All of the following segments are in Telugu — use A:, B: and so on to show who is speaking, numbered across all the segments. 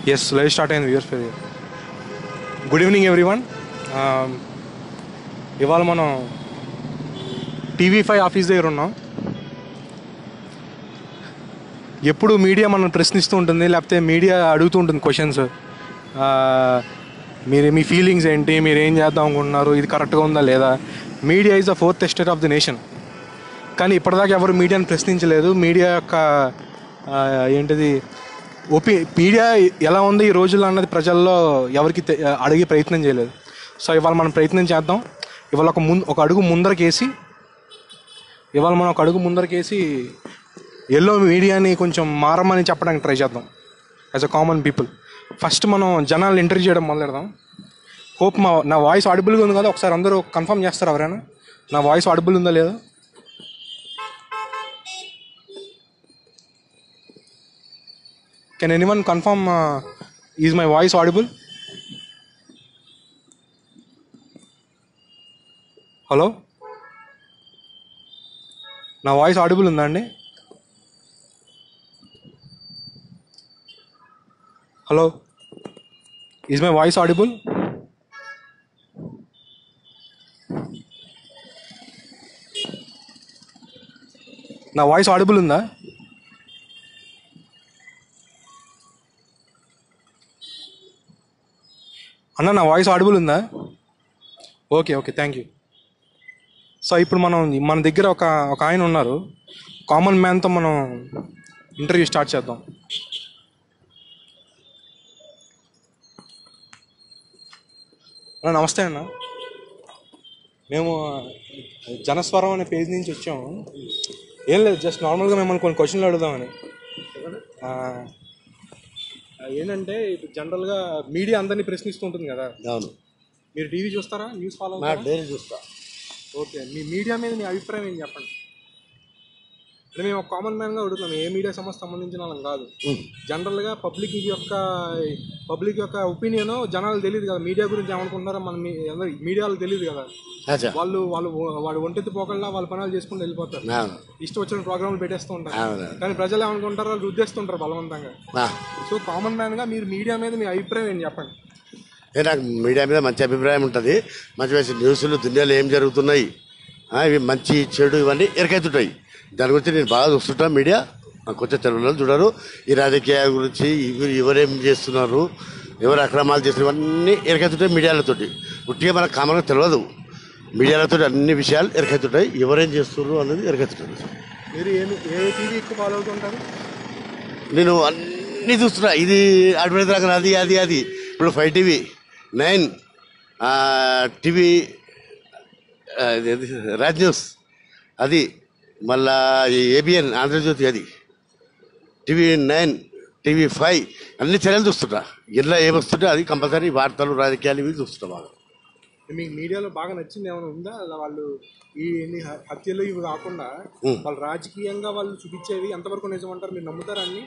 A: ఎస్ లైవ్ స్టార్ట్ అయింది వ్యూర్స్ పేరు గుడ్ ఈవినింగ్ ఎవ్రీవన్ ఇవాళ మనం టీవీ ఫైవ్ ఆఫీస్ దగ్గర ఉన్నాం ఎప్పుడు మీడియా మనం ప్రశ్నిస్తూ ఉంటుంది లేకపోతే మీడియా అడుగుతూ ఉంటుంది క్వశ్చన్స్ మీరు మీ ఫీలింగ్స్ ఏంటి మీరు ఏం చేద్దాం అనుకుంటున్నారు ఇది కరెక్ట్గా ఉందా లేదా media is the fourth estate of the nation కానీ ఇప్పటిదాకా ఎవరు మీడియాని ప్రశ్నించలేదు మీడియా యొక్క ఆ, ఏంటిది ఒపి మీడియా ఎలా ఉంది ఈ రోజుల్లో అన్నది ప్రజల్లో ఎవరికి తె- అడిగే ప్రయత్నం చేయలేదు సో ఇవాళ మనం ప్రయత్నం చేద్దాం ఇవాళ ఒక ముందు ఒక అడుగు ముందరకేసి ఇవాళ మనం ఒక అడుగు ముందరకేసి ఎల్లో మీడియాని కొంచెం మారమని చెప్పడానికి ట్రై చేద్దాం as a common people first మనం జనాలను ఇంటర్వ్యూ చేయడం మొదలెడదాం హోప్ మా నా వాయిస్ ఆడిబుల్గా ఉంది కదా ఒకసారి అందరూ కన్ఫర్మ్ చేస్తారు ఎవరైనా నా వాయిస్ ఆడిబుల్ ఉందా లేదా can anyone confirm is my voice audible hello నా వాయిస్ ఆడిబుల్ ఉందా అండి hello is my voice audible నా వాయిస్ ఆడిబుల్ ఉందా అన్న నా వాయిస్ ఆడిబుల్ ఉందా okay okay thank you so ఇప్పుడు మనం మన దగ్గర ఒక ఒక ఆయన ఉన్నారు కామన్ మ్యాన్తో మనం ఇంటర్వ్యూ స్టార్ట్ చేద్దాం అన్న నమస్తే అన్న మేము జనస్వరం అనే పేజ్ నుంచి వచ్చాము ఏం లేదు జస్ట్ నార్మల్గా మిమ్మల్ని కొన్ని క్వశ్చన్లు అడుగుదామని ఆ, ఏంటంటే ఇప్పుడు జనరల్గా మీడియా అందరినీ ప్రశ్నిస్తూ ఉంటుంది కదా
B: అవును
A: మీరు టీవీ చూస్తారా న్యూస్ ఫాలో
B: నా డైలీ చూస్తా
A: ఓకే మీ మీడియా మీద మీ అభిప్రాయం ఏం చెప్పండి అంటే మేము ఒక కామన్ మ్యాన్గా అడుగుతాం ఏ మీడియా సంస్థ సంబంధించిన వాళ్ళం కాదు జనరల్గా పబ్లిక్ యొక్క పబ్లిక్ యొక్క ఒపీనియన్ జనాలు తెలియదు కదా మీడియా గురించి ఏమనుకుంటున్నారో మన మీ- అందరి మీడియాలో తెలియదు కదా
B: అచ్చా
A: వాళ్ళు వాళ్ళు వాడు ఒంటెత్తి పోకల్లా వాళ్ళ పనులు చేసుకుంటూ వెళ్ళిపోతారు
B: అవును
A: ఇష్టం వచ్చిన ప్రోగ్రాంలు పెట్టేస్తూ ఉంటారు
B: అవును
A: కానీ ప్రజలు ఏమనుకుంటారు వాళ్ళు రుద్దేస్తుంటారు బలవంతంగా
B: ఆ.
A: సో కామన్ మ్యాన్గా మీరు మీడియా మీద మీ అభిప్రాయం ఏంటి చెప్పండి
B: ఏ నాకు మీడియా మీద మంచి అభిప్రాయం ఉంటుంది మంచి మంచి న్యూస్లు దునియాలో ఏం జరుగుతున్నాయి ఆ, ఇవి మంచి చెడు ఇవన్నీ ఎరకెత్తుంటాయి దాని గురించి నేను బాగా చూస్తుంటా మీడియా ఆ, కొంచెం తెలుగులో చూడరు ఈ రాజకీయాల గురించి ఇవి ఎవరేం చేస్తున్నారు ఎవరు అక్రమాలు చేస్తున్నారు ఇవన్నీ ఎరకెత్తుంటాయి మీడియాలతోటి పుట్టిగా మనకు కామన్గా తెలియదు మీడియాలతో అన్ని విషయాలు ఎరకెత్తుంటాయి ఎవరేం చేస్తున్నారు అనేది ఎరకెత్తుంటారు
A: మీరు ఏమి ఏ టీవీ ఎక్కువ ఫాలో అవుతుంటారు
B: నేను అన్నీ చూస్తున్నా ఇది అడ్వర్టైజ్ రాక అది అది అది ఇప్పుడు ఫైవ్ టీవీ నైన్ టీవీ ఆ, ఇదేంటి, రాజ్ న్యూస్ అది మళ్ళా ఏబిఎన్ ఆంధ్రజ్యోతి అది టీవీ నైన్ టీవీ ఫైవ్ అన్ని ఛానల్ చూస్తుంటా ఇలా ఏమొస్తుంటే అది కంపల్సరీ వార్తలు రాజకీయాలు ఇవి చూస్తుంటా బాగా
A: మీకు మీడియాలో బాగా నచ్చింది ఏమైనా ఉందా అలా వాళ్ళు ఈ ఎన్ని హ- హత్యలు ఇవి కాకుండా
B: ఉం.
A: వాళ్ళు రాజకీయంగా వాళ్ళు చూపించేవి ఎంతవరకు నిజం అంటారు మీరు నమ్ముతారా అన్ని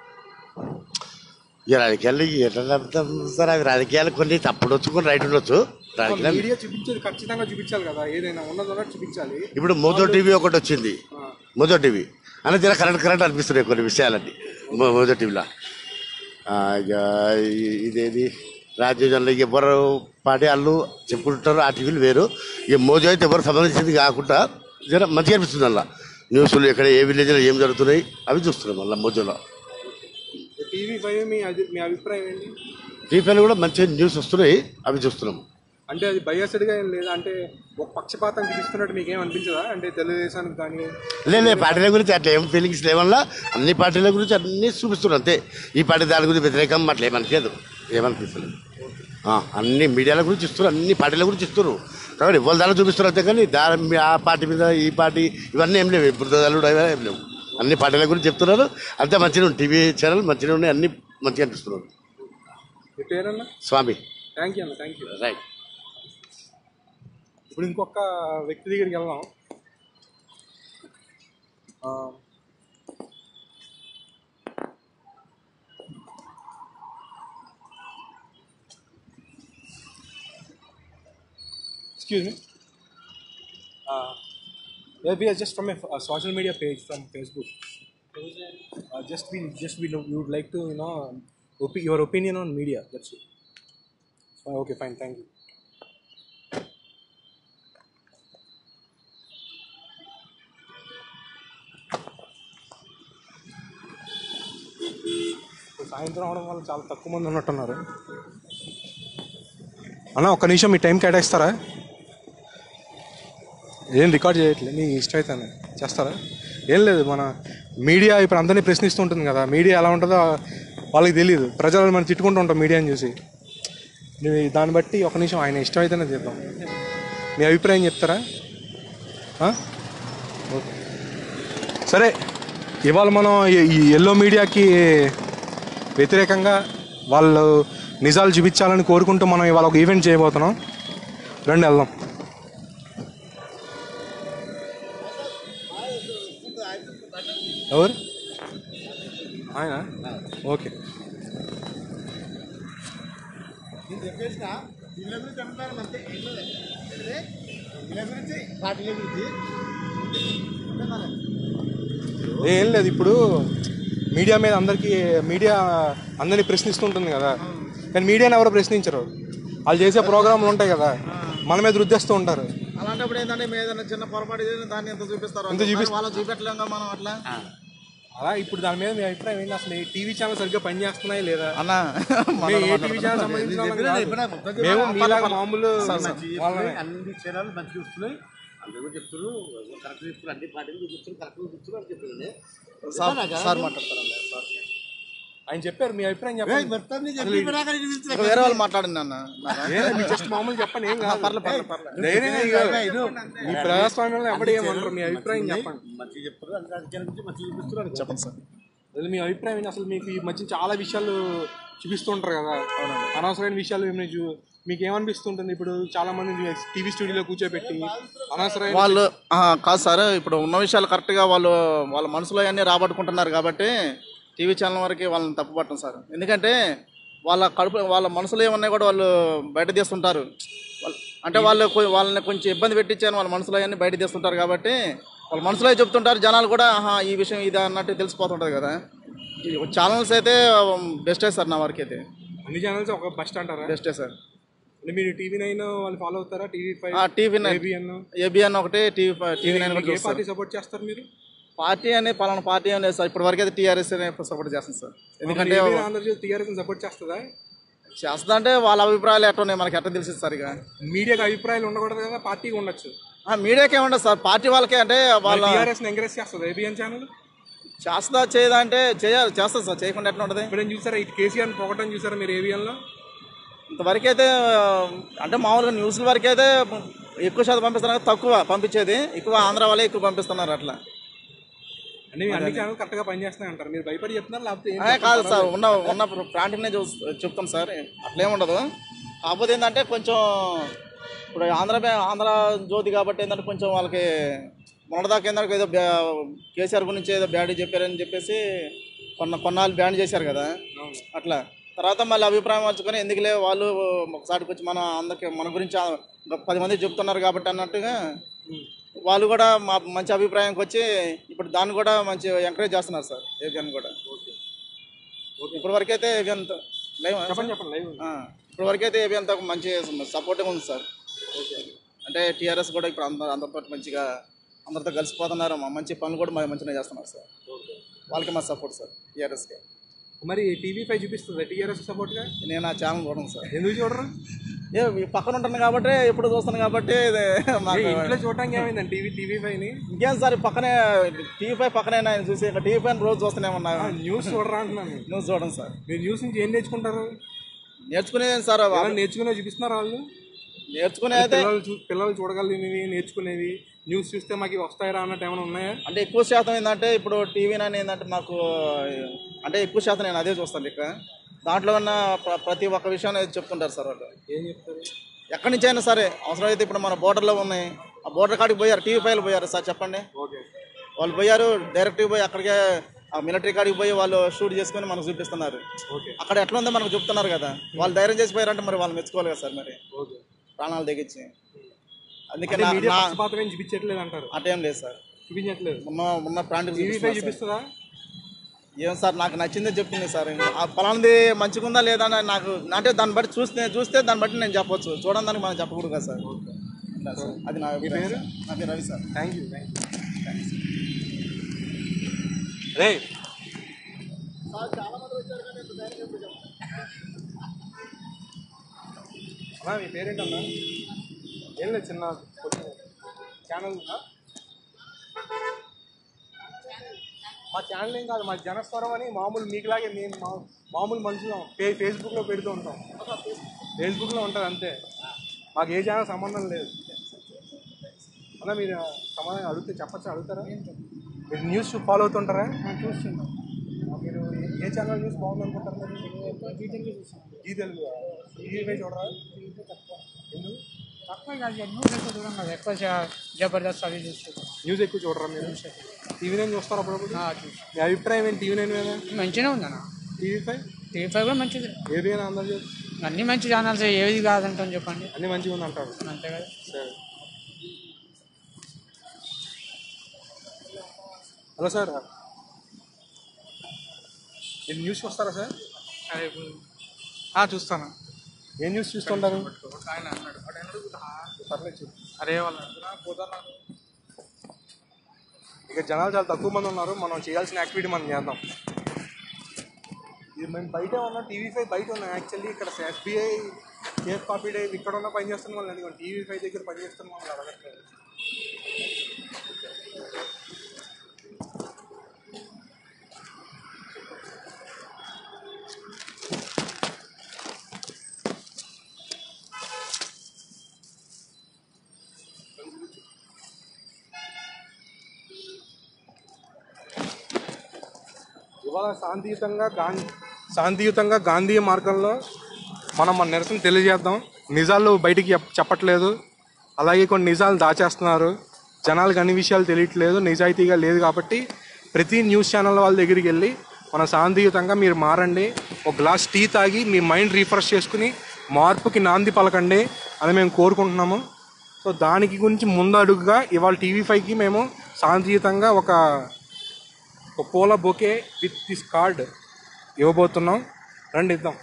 B: ఈ రాజకీయాలు ఎట్లా నమ్ముతాం సార్ అవి రాజకీయాలు కొన్ని తప్పుడు వచ్చు కొన్ని రైట్ ఉండొచ్చు రాజకీయాలు
A: మీడియా చూపించేది ఖచ్చితంగా చూపించాలి కదా ఏదైనా ఉన్నది ఉన్నట్టు చూపించాలి
B: ఇప్పుడు మోదో టీవీ ఒకటి వచ్చింది
A: ఆ,
B: మోదో టీవీ అన్న జర కరెంట్ కరెంట్ అనిపిస్తున్నాయి కొన్ని విషయాలన్నీ మో- మోదో టీవీలో ఆ, ఇక ఈ- ఇదేది రాజ్యాంగంలో ఎవరు పాడే వాళ్ళు చెప్పుకుంటారు ఆ టీవీలు వేరు ఇక మోజో అయితే ఎవరు సంబంధించింది కాకుండా జర మంచిగా అనిపిస్తుంది అలా న్యూస్లు ఎక్కడ ఏ విలేజ్లో ఏం జరుగుతున్నాయి అవి చూస్తున్నాం మళ్ళీ మోజోలో
A: టీవీ ఫైవ్ మీ అది- మీ అభిప్రాయం ఏంటి
B: టీవీలో కూడా మంచి న్యూస్ వస్తున్నాయి అవి చూస్తున్నాం
A: అంటే అది బయాసెడ్గా ఏం లేదా అంటే ఒక పక్షపాతం చూపిస్తున్నట్టు మీకు ఏం అనిపించదా అంటే తెలుగుదేశానికి కానీ
B: లే పార్టీల గురించి అట్లా ఏం ఫీలింగ్స్ లేవల్లా అన్ని పార్టీల గురించి అన్ని చూపిస్తున్నారు అంతే ఈ పార్టీ దాని గురించి వ్యతిరేకం అట్లా ఏమనిపించదు ఏమనిపిస్తలేదు ఆ, అన్ని మీడియాల గురించి ఇస్తున్నారు అన్ని పార్టీల గురించి ఇస్తున్నారు కాబట్టి ఎవరి దాని చూపిస్తున్నారు అంతే కానీ దాని మీ- ఆ పార్టీ మీద ఈ పార్టీ ఇవన్నీ ఏం లేవు బురదలు అవి ఏం లేవు అన్ని పార్టీల గురించి చెప్తున్నారు అంతే మంచిగా ఉంది టీవీ ఛానల్ మంచిగా ఉన్నాయి అన్ని మంచిగా అనిపిస్తున్నారు
A: మీ పేరన్నా
B: స్వామి
A: థ్యాంక్ యూ అన్న థ్యాంక్ యూ
B: రైట్
A: ఇప్పుడు ఇంకొక వ్యక్తి దగ్గరికి వెళ్దాం excuse me we are just from a, a social media page from Facebook. Uh, just we just we, we would like to you know ఒపి your opinion on media that's okay fine thank you సాయంత్రం అవడం వల్ల చాలా తక్కువ మంది ఉన్నట్టున్నారు అన్న ఒక్క నిమిషం మీ టైం కేటాయిస్తారా ఏం రికార్డ్ చేయట్లేదు మీ ఇష్టం అయితే చేస్తారా ఏం లేదు మన మీడియా ఇప్పుడు అందరినీ ప్రశ్నిస్తూ ఉంటుంది కదా మీడియా ఎలా ఉంటుందో వాళ్ళకి తెలియదు ప్రజలు మనం తిట్టుకుంటూ ఉంటాం మీడియాని చూసి నువ్వు దాన్ని బట్టి ఒక నిమిషం ఆయన ఇష్టం అయితేనే చేద్దాం మీ అభిప్రాయం చెప్తారా ఆ? ఓకే సరే ఇవాళ మనం ఈ- ఈ ఎల్లో మీడియాకి వ్యతిరేకంగా వాళ్ళు నిజాలు చూపించాలని కోరుకుంటూ మనం ఇవాళ ఒక ఈవెంట్ చేయబోతున్నాం రండి వెళ్దాం ఎవరు ఆయన ఓకే ఏం లేదు ఇప్పుడు మీడియా మీద అందరికీ మీడియా అందరినీ ప్రశ్నిస్తుంటుంది కదా కానీ మీడియాని ఎవరు ప్రశ్నించరు వాళ్ళు చేసే ప్రోగ్రాంలు ఉంటాయి కదా మన మీద రుద్దేస్తూ ఉంటారు
C: అలాంటప్పుడు ఏంటంటే మేము ఏదైనా చిన్న పొరపాటు చేసి దాన్ని ఎంత చూపిస్తారు
A: ఎంత చూపిస్తారు?
C: వాళ్ళు చూపెట్టలేం కదా మనం అట్లా
A: అలా ఇప్పుడు దాని మీద మీ అభిప్రాయం ఏంటి అసలు ఈ టీవీ ఛానల్ సరిగ్గా పనిచేస్తున్నాయి లేదా
C: అన్న
A: మేము ఏ టీవీ ఛానల్ సంబంధించిన వాళ్ళం కాదు. మేము మీలాగా మామూలు వాళ్ళమే.
B: అన్ని ఛానల్ మంచిగా వస్తున్నాయి అందరూ చెప్తున్నారు కరెక్ట్ చెప్తున్నారు అన్ని పార్టీలు చూపిస్తున్నారు కరెక్ట్ చూపిస్తున్నారు అని చెప్తున్నారు
C: సార్ సార్ మాట్లాడతారండి సార్
A: ఆయన చెప్పారు మీ అభిప్రాయం చెప్పండి
C: ఇంకా వేరే వాళ్ళు మాట్లాడండి అన్న
A: ఏదో మీ జస్ట్ మామూలు చెప్పండి ఏం కాదు ధైర్యంగా ఇక మీ ప్రజాస్వామ్యంలో ఎవరు ఏమన్నారు మీ అభిప్రాయం చెప్పండి
B: మంచిగా చెప్తున్నారు అన్ని రాజకీయాల గురించి మంచిగా చూపిస్తున్నారు
C: చెప్పండి సార్
A: అసలు మీ అభిప్రాయం ఏంటి అసలు మీకు ఈ మధ్య చాలా విషయాలు చూపిస్తుంటారు కదా అనవసరమైన విషయాలు ఏమైనా చూ మీకు ఏమనిపిస్తుంటుంది ఇప్పుడు చాలా మంది టీవీ స్టూడియోలో కూర్చోబెట్టి అనవసరమైన
C: వాళ్ళు ఆ, కాదు సార్ ఇప్పుడు ఉన్న విషయాలు కరెక్ట్గా వాళ్ళు వాళ్ళ మనసులో అన్నీ రాబట్టుకుంటున్నారు కాబట్టి టీవీ ఛానల్ వరకు వాళ్ళని తప్పుపట్టం సార్ ఎందుకంటే వాళ్ళ కడుపు వాళ్ళ మనసులో ఏమన్నా కూడా వాళ్ళు బయట తీస్తుంటారు వాళ్ళ- అంటే వాళ్ళు కొ- వాళ్ళని కొంచెం ఇబ్బంది పెట్టించాను వాళ్ళ మనసులో అన్నీ బయట తీస్తుంటారు కాబట్టి వాళ్ళ మనసులో చెప్తుంటారు జనాలు కూడా ఆహా ఈ విషయం ఇది అన్నట్టు తెలిసిపోతుంటుంది కదా ఈ ఛానల్స్ అయితే బెస్టే సార్ నా వరకు అయితే
A: అన్ని ఛానల్స్ ఒక బెస్ట్ అంటారా
C: బెస్టే సార్
A: అంటే మీరు టీవీ నైన్ వాళ్ళు ఫాలో అవుతారా TV five
C: TV nine
A: ABN
C: ABN ఒకటి టీవీ టీవీ నైన్ కూడా
A: ఏ
C: చూస్తారు
A: పార్టీ సపోర్ట్ చేస్తారు మీరు
C: పార్టీ అనే పలానా పార్టీ అనే సార్ ఇప్పటి వరకు అయితే టీఆర్ఎస్ సపోర్ట్ చేస్తాను సార్ ఎందుకంటే
A: ఆంధ్రజ్యోతి టీఆర్ఎస్ సపోర్ట్ చేస్తుందా
C: చేస్తా అంటే వాళ్ళ అభిప్రాయాలు ఎట్లా ఉన్నాయి మనకి ఎట్లా తెలిసింది సార్ ఇక
A: మీడియాకి అభిప్రాయాలు ఉండకూడదు కదా పార్టీకి ఉండొచ్చు
C: ఆ, మీడియాకి ఏముండదు సార్ పార్టీ వాళ్ళకే అంటే వాళ్ళ
A: టీఆర్ఎస్ ఎంకరేజ్ చేస్తుంది ఏబిఎన్ ఛానల్
C: చేస్తా చేయదా అంటే చేయాలి చేస్తుంది సార్ చేయకుండా ఎట్లా ఉంటుంది
A: ఇప్పుడు చూసారా ఇటు కేసీఆర్ పొగటం చూసారా మీరు ఏబిఎన్ లో
C: ఇంతవరకు అయితే అంటే మామూలుగా న్యూస్ల వరకు అయితే ఎక్కువ శాతం పంపిస్తున్నారు తక్కువ పంపించేది ఎక్కువ ఆంధ్ర వాళ్ళే ఎక్కువ పంపిస్తున్నారు అట్లా
A: అంటే అన్ని ఛానల్ కరెక్ట్ గా పనిచేస్తున్నాయి అంటారు మీరు భయపడి చెప్తున్నారు లేకపోతే ఏం
C: ఆ, కాదు సార్ ఉన్న ఉన్న ప్రాంటినే చూ చెప్తాం సార్ అట్లేం ఉండదు కాకపోతే ఏంటంటే కొంచెం ఇప్పుడు ఆంధ్ర బ్యా- ఆంధ్ర జ్యోతి కాబట్టి ఏంటంటే కొంచెం వాళ్ళకి మొన్నదాకా ఏంటంటే ఏదో బ్యా- కేసీఆర్ గురించి ఏదో బ్యాడ్ చెప్పారని చెప్పేసి కొన్న కొన్నాళ్ళు బ్యాన్ చేశారు కదా అట్లా తర్వాత మళ్ళీ అభిప్రాయం మార్చుకొని ఎందుకులే వాళ్ళు ఒకసారికి వచ్చి మన అందరికి మన గురించి ఆ- ఒక పది మంది చెప్తున్నారు కాబట్టి అన్నట్టుగా వాళ్ళు కూడా మా మంచి అభిప్రాయంకి వచ్చి ఇప్పుడు దాన్ని కూడా మంచి ఎంకరేజ్ చేస్తున్నారు సార్ ఏబిఎన్ కూడా ఇప్పటి వరకు అయితే ఏబిఎన్ లైవ్
A: చెప్పండి చెప్పండి లైవ్
C: ఇప్పటి వరకు అయితే ఏబిఎన్ మంచి సపోర్టింగ్ ఉంది సార్ అంటే టీఆర్ఎస్ కూడా ఇప్పుడు అందరు అందరితో మంచిగా అందరితో కలిసిపోతున్నారు మా మంచి పనులు కూడా మా- మంచిగా చేస్తున్నారు సార్ వాళ్ళకి మా సపోర్ట్ సార్ టీఆర్ఎస్కి
A: మరి టీవీ ఫైవ్ చూపిస్తుంది టీఆర్ఎస్ సపోర్ట్ గా
C: నేను ఆ ఛానల్ చూడను సార్
A: ఎందుకు చూడరు
C: ఏ ఈ పక్కన ఉంటాను కాబట్టి ఎప్పుడు చూస్తాను కాబట్టి ఇది
A: ఏ,
C: మాకు
A: ఇంట్లో చూడటానికి ఏమైందండి టీవీ టీవీ ఫైవ్ ని
C: ఇంకేం సార్ ఈ పక్కనే టీవీ పై పక్కనే ఆయన చూసి ఇక్కడ టీవీ పైన రోజు చూస్తూనే ఉన్నా
A: న్యూస్ చూడరా అంటున్నాను
C: న్యూస్ చూడండి సార్
A: మీరు న్యూస్ నుంచి ఏం నేర్చుకుంటారు
C: నేర్చుకునేది సార్
A: ఏమైనా నేర్చుకునే చూపిస్తున్నారు వాళ్ళు
C: నేర్చుకునే అయితే
A: పిల్లలు చూ పిల్లలు చూడగలిగినవి నేర్చుకునేవి న్యూస్ చూస్తే మాకు ఇవి వస్తాయరా అన్నట్టు ఏమైనా ఉన్నాయా
C: అంటే ఎక్కువ శాతం ఏంటంటే ఇప్పుడు టీవీ నైన్ ఏంటంటే మాకు అంటే ఎక్కువ శాతం నేను అదే చూస్తాను ఇక దాంట్లో ఉన్న ప్ర- ప్రతి ఒక్క విషయాన్ని చెప్తుంటారు సార్ వాళ్ళు
A: ఏం చెప్తారు
C: ఎక్కడి నుంచి అయినా సరే అవసరం అయితే ఇప్పుడు మన బోర్డర్లో ఉన్నాయి ఆ బోర్డర్ కాడికి పోయారు టీవీ ఫైవ్లు పోయారు సార్ చెప్పండి
A: ఓకే
C: వాళ్ళు పోయారు డైరెక్ట్గా పోయి అక్కడికే ఆ మిలిటరీ కాడికి పోయి వాళ్ళు షూట్ చేసుకొని మనకు చూపిస్తున్నారు
A: ఓకే
C: అక్కడ ఎట్లా ఉందో మనకు చెప్తున్నారు కదా వాళ్ళు ధైర్యం చేసిపోయారంటే మరి వాళ్ళు మెచ్చుకోవాలి కదా సార్ మరి
A: ఓకే
C: ప్రాణాలు తెగించి అందుకే
A: అంటే
C: నా-
A: మీడియా
C: నా
A: పక్షపాతం ఏం చూపించట్లేదు అంటారు
C: అటేం లేదు సార్
A: చూపించట్లేదు
C: ఉన్న ఉన్న ప్రాంతం
A: టీవీ ఫైవ్ చూపిస్తుందా
C: ఏం సార్ నాకు నచ్చిందే చెప్తుంది సార్ ఆ పలానది మంచిగా ఉందా లేదా అని నాకు అంటే దాన్ని బట్టి చూస్తే చూస్తే దాన్ని బట్టి నేను చెప్పొచ్చు చూడడం దానికి మనం చెప్పకూడదు కదా సార్ ఇట్లా సార్. అది నా అభిప్రాయం సార్. నా పేరు Ravi sir
A: thank you thank you రే అన్నా మీ పేరేంటన్నా ఏం లేదు చిన్న ఛానల్ ఉందా మా ఛానల్ ఏం కాదు మా జనస్వరం అని మామూలు మీకులాగే మేము మా మామూలు మనుషులం ఫే ఫేస్బుక్లో పెడుతూ ఉంటాం ఫేస్బుక్లో ఉంటుంది అంతే మాకు ఏ ఛానల్ సంబంధం లేదు అన్న మీరు సమాధానం అడిగితే చెప్పచ్చా అడుగుతారా మీరు న్యూస్ ఫాలో అవుతుంటారా
D: చూస్తున్నాం
A: మీరు ఏ- ఏ ఛానల్ న్యూస్ బాగుంది అనుకుంటారు మీరు జీ తెలుగు టీవీ చూడరా ఎందుకు
D: తక్కువ కాదు ఇక న్యూస్ ఎక్కువ చూడం కదా ఎక్కువ జ- జబర్దస్త్ అవి చూస్తున్నాం
A: న్యూస్ ఎక్కువ చూడరా మీరు టీవీ నైన్ చూస్తారు అప్పుడప్పుడు
D: ఆ, చూసి
A: మీ అభిప్రాయం ఏంటి టీవీ నైన్ మీద
D: మంచిగానే ఉందన్న
A: టీవీ ఫైవ్
D: టీవీ ఫైవ్ కూడా మంచిది
A: ఏబిఎన్ ఆంధ్రజ్యోతి
D: అన్ని మంచి ఛానల్స్ ఏది కాదంటాం చెప్పండి
A: అన్నీ మంచిగా ఉంది అంటారు
D: అంతే కదా
A: సరే హలో సార్ మీరు న్యూస్ చూస్తారా సార్
D: అదే ఆ, చూస్తాను
A: ఏ న్యూస్ చూస్తుంటారు
D: ఆయన అన్నాడు
A: పర్లేదు చెప్పు.
D: అరే వాళ్ళు కుదరదు
A: ఇక జనాలు చాలా తక్కువ మంది ఉన్నారు మనం చేయాల్సిన యాక్టివిటీ మనం చేద్దాం ఇది మేము బయట ఉన్నాం టీవీ ఫైవ్ బయట ఉన్నాం యాక్చువల్లీ ఇక్కడ ఎస్బీఐ కేఫ్ కాపీ డే ఇక్కడ ఉన్న పని చేస్తున్న వాళ్ళు అడిగాం టీవీ ఫైవ్ దగ్గర పని చేస్తున్న వాళ్ళు అడగట్లేదు ఇవాళ శాంతియుతంగా గాంధీ శాంతియుతంగా గాంధీ మార్గంలో మనం మన నిరసన తెలియజేద్దాం నిజాలు బయటికి చెప్- చెప్పట్లేదు అలాగే కొన్ని నిజాలు దాచేస్తున్నారు జనాలకు అన్ని విషయాలు తెలియట్లేదు నిజాయితీగా లేదు కాబట్టి ప్రతి న్యూస్ ఛానల్ వాళ్ళ దగ్గరికి వెళ్ళి మన శాంతియుతంగా మీరు మారండి ఒక గ్లాస్ టీ తాగి మీ మైండ్ రీఫ్రెష్ చేసుకుని మార్పుకి నాంది పలకండి అని మేము కోరుకుంటున్నాము సో దానికి గురించి ముందు అడుగుగా ఇవాళ టీవీ ఫైవ్కి మేము శాంతియుతంగా ఒక ఒక పూల బొకే విత్ దిస్ కార్డ్ ఇవ్వబోతున్నాం రండి ఇద్దాం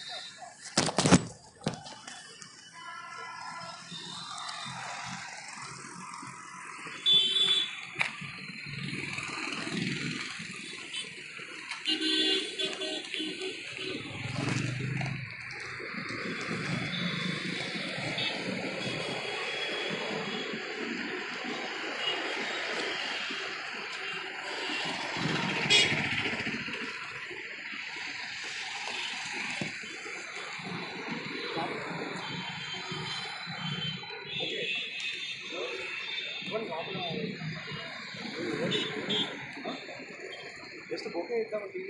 A: జస్ట్ బొకే ఇద్దాం టీవీ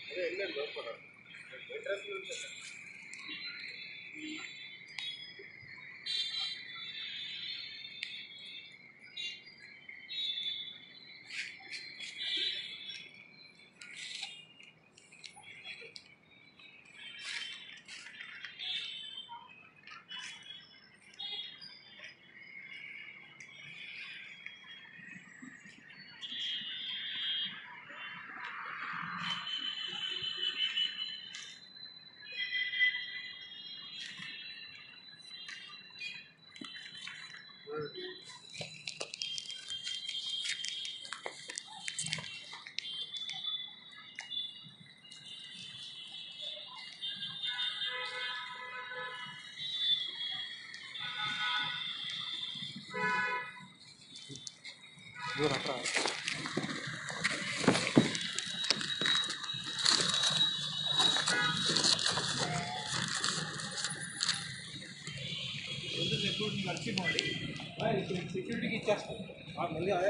A: అట్లా సెక్యూరిటీకి ఇచ్చేస్తాం మళ్ళీ అదే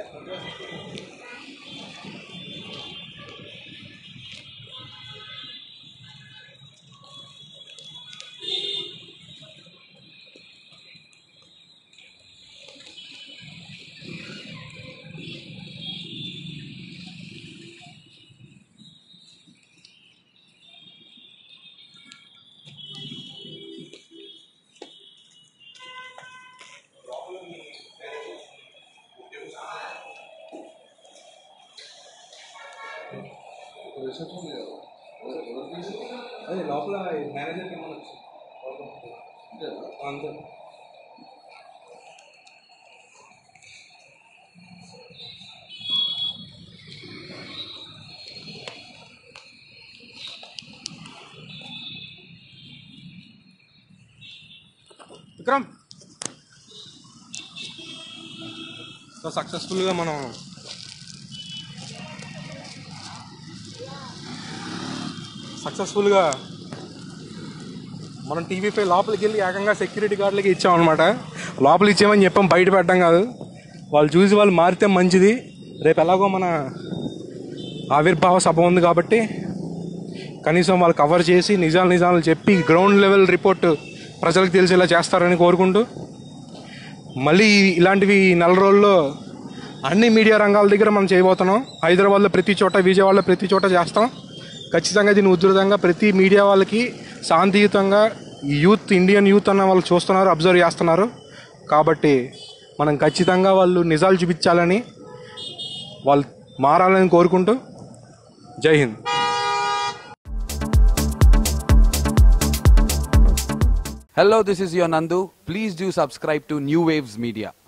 A: అదే లోపల మేనేజర్ అంతే విక్రమ్ సో సక్సెస్ఫుల్గా మనం సక్సెస్ఫుల్గా మనం టీవీ పై లోపలికి వెళ్ళి ఏకంగా సెక్యూరిటీ గార్డులకి ఇచ్చాం అనమాట లోపలికి ఇచ్చామని చెప్పాం బయట పెట్టడం కాదు వాళ్ళు చూసి వాళ్ళు మారితే మంచిది రేపు ఎలాగో మన ఆవిర్భావ సభ ఉంది కాబట్టి కనీసం వాళ్ళు కవర్ చేసి నిజాలు నిజాలు చెప్పి గ్రౌండ్ లెవెల్ రిపోర్ట్ ప్రజలకు తెలిసేలా చేస్తారని కోరుకుంటూ మళ్ళీ ఇలాంటివి ఈ నెల రోజుల్లో అన్ని మీడియా రంగాల దగ్గర మనం చేయబోతున్నాం హైదరాబాద్లో ప్రతి చోట విజయవాడలో ప్రతి చోట చేస్తాం ఖచ్చితంగా దీన్ని ఉధృతంగా ప్రతి మీడియా వాళ్ళకి శాంతియుతంగా ఈ యూత్ ఇండియన్ యూత్ అన్న వాళ్ళు చూస్తున్నారు అబ్జర్వ్ చేస్తున్నారు కాబట్టి మనం ఖచ్చితంగా వాళ్ళు నిజాలు చూపించాలని వాళ్ళు మారాలని కోరుకుంటూ జై Hind
E: Hello, this is your Nandu. Please do subscribe to New Waves Media.